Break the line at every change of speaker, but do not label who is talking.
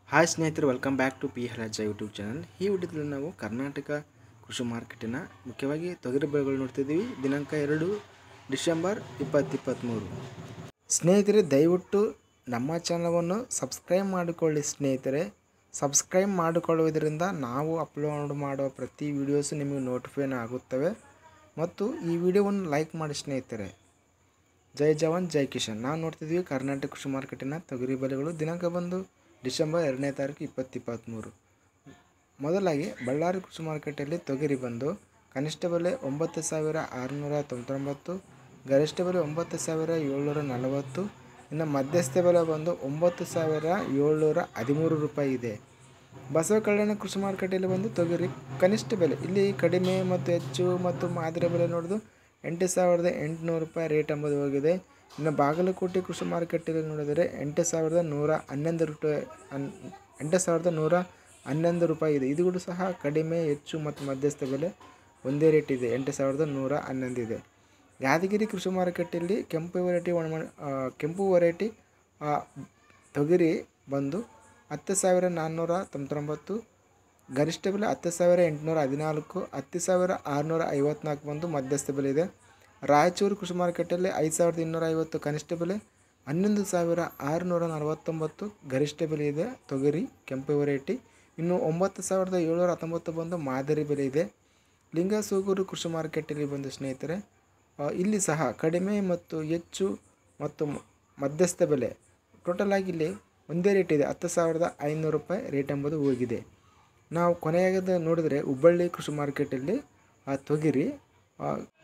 hi ಸ್ನೇಹಿತರು welcome back to P Haraja YouTube channel ಈ ವಿಡಿಯೋದಲ್ಲಿ ನಾವು ಕರ್ನಾಟಕ ಕೃಷಿ ಮಾರ್ಕೆಟಿನ ಮುಖ್ಯವಾಗಿ ತೊಗರಿ ಬೆಳೆಗಳು ನೋಡ್ತಿದ್ದೀವಿ ದಿನಾಂಕ ಎರಡು ಡಿಸೆಂಬರ್ ಇಪ್ಪತ್ತು ಇಪ್ಪತ್ತ್ಮೂರು ಸ್ನೇಹಿತರೆ ದಯವಿಟ್ಟು ನಮ್ಮ ಚಾನಲವನ್ನು ಸಬ್ಸ್ಕ್ರೈಬ್ ಮಾಡಿಕೊಳ್ಳಿ ಸ್ನೇಹಿತರೆ ಸಬ್ಸ್ಕ್ರೈಬ್ ಮಾಡಿಕೊಳ್ಳುವುದರಿಂದ ನಾವು ಅಪ್ಲೋಡ್ ಮಾಡುವ ಪ್ರತಿ ವಿಡಿಯೋಸು ನಿಮಗೆ ನೋಟಿಫೈನ್ ಆಗುತ್ತವೆ ಮತ್ತು ಈ ವಿಡಿಯೋವನ್ನು ಲೈಕ್ ಮಾಡಿ ಸ್ನೇಹಿತರೆ ಜೈ ಜವಾನ್ ಜೈ ಕಿಶನ್ ನಾವು ನೋಡ್ತಿದ್ವಿ ಕರ್ನಾಟಕ ಕೃಷಿ ಮಾರ್ಕೆಟಿನ ತೊಗರಿ ಬೆಲೆಗಳು ದಿನಾಂಕ ಬಂದು ಡಿಸೆಂಬರ್ ಎರಡನೇ ತಾರೀಕು ಇಪ್ಪತ್ತು ಇಪ್ಪತ್ತ್ಮೂರು ಮೊದಲಾಗಿ ಬಳ್ಳಾರಿ ಕೃಷಿ ಮಾರ್ಕೆಟಲ್ಲಿ ತೊಗರಿ ಬಂದು ಕನಿಷ್ಠ ಬೆಲೆ ಒಂಬತ್ತು ಸಾವಿರ ಆರುನೂರ ತೊಂಬತ್ತೊಂಬತ್ತು ಗರಿಷ್ಠ ಬೆಲೆ ಒಂಬತ್ತು ಸಾವಿರ ಏಳ್ನೂರ ನಲವತ್ತು ಇನ್ನು ಮಧ್ಯಸ್ಥ ಬೆಲೆ ಬಂದು ಒಂಬತ್ತು ಸಾವಿರ ಏಳ್ನೂರ ಹದಿಮೂರು ರೂಪಾಯಿ ಇದೆ ಬಸವ ಕಲ್ಯಾಣ ಕೃಷಿ ಮಾರ್ಕೆಟಲ್ಲಿ ಬಂದು ತೊಗರಿ ಕನಿಷ್ಠ ಬೆಲೆ ಇಲ್ಲಿ ಕಡಿಮೆ ಮತ್ತು ಹೆಚ್ಚು ಮತ್ತು ಮಾದರಿ ಬೆಲೆ ನೋಡೋದು ಎಂಟು ಸಾವಿರದ ಎಂಟುನೂರು ರೂಪಾಯಿ ರೇಟ್ ಎಂಬುದು ಹೋಗಿದೆ ಇನ್ನು ಬಾಗಲಕೋಟೆ ಕೃಷಿ ಮಾರ್ಕೆಟಲ್ಲಿ ನೋಡಿದರೆ ಎಂಟು ಸಾವಿರದ ನೂರ ಹನ್ನೊಂದು ರೂಪಾಯಿ ಹನ್ ಎಂಟು ಸಾವಿರದ ನೂರ ಹನ್ನೊಂದು ರೂಪಾಯಿ ಇದೆ ಇದು ಕೂಡ ಸಹ ಕಡಿಮೆ ಹೆಚ್ಚು ಮತ್ತು ಮಧ್ಯಸ್ಥ ಬೆಲೆ ಒಂದೇ ರೇಟ್ ಇದೆ ಎಂಟು ಸಾವಿರದ ನೂರ ಹನ್ನೊಂದು ಇದೆ ಯಾದಗಿರಿ ಕೃಷಿ ಮಾರ್ಕೆಟಲ್ಲಿ ಕೆಂಪು ವೆರೈಟಿ ಒಣ ಕೆಂಪು ವೆರೈಟಿ ತೊಗರಿ ಬಂದು ಹತ್ತು ಸಾವಿರ ನಾನ್ನೂರ ತೊಂಬತ್ತೊಂಬತ್ತು ಗರಿಷ್ಠ ಬೆಲೆ ಹತ್ತು ಸಾವಿರ ಎಂಟುನೂರ ಹದಿನಾಲ್ಕು ಹತ್ತು ಸಾವಿರ ಆರುನೂರ ಐವತ್ನಾಲ್ಕು ಬಂದು ಮಧ್ಯಸ್ಥ ಬೆಲೆ ಇದೆ ರಾಯಚೂರು ಕೃಷಿ ಮಾರ್ಕೆಟಲ್ಲಿ ಐದು ಸಾವಿರದ ಇನ್ನೂರ ಐವತ್ತು ಕನಿಷ್ಠ ಬೆಲೆ ಹನ್ನೊಂದು ಸಾವಿರ ಆರುನೂರ ನಲವತ್ತೊಂಬತ್ತು ಗರಿಷ್ಠ ಬೆಲೆ ಇದೆ ತೊಗರಿ ಕೆಂಪು ವೆರೈಟಿ ಇನ್ನು ಒಂಬತ್ತು ಸಾವಿರದ ಏಳ್ನೂರ ಹತ್ತೊಂಬತ್ತು ಬಂದು ಮಾದರಿ ಬೆಲೆ ಇದೆ ಲಿಂಗಸೂಗೂರು ಕೃಷಿ ಮಾರ್ಕೆಟಲ್ಲಿ ಬಂದು ಸ್ನೇಹಿತರೆ ಆ, ಇಲ್ಲಿ ಸಹ ಕಡಿಮೆ ಮತ್ತು ಹೆಚ್ಚು ಮತ್ತು ಮ- ಮಧ್ಯಸ್ಥ ಬೆಲೆ ಟೋಟಲ್ ಆಗಿ ಇಲ್ಲಿ ಒಂದೇ ರೇಟ್ ಇದೆ ಹತ್ತು ಸಾವಿರದ ಐನೂರು ರೂಪಾಯಿ ರೇಟ್ ಎಂಬುದು ಹೋಗಿದೆ ನಾವು ಕೊನೆಯಾಗದ ನೋಡಿದರೆ ಹುಬ್ಬಳ್ಳಿ ಕೃಷಿ ಮಾರ್ಕೆಟಲ್ಲಿ ಆ ತೊಗರಿ ಆ,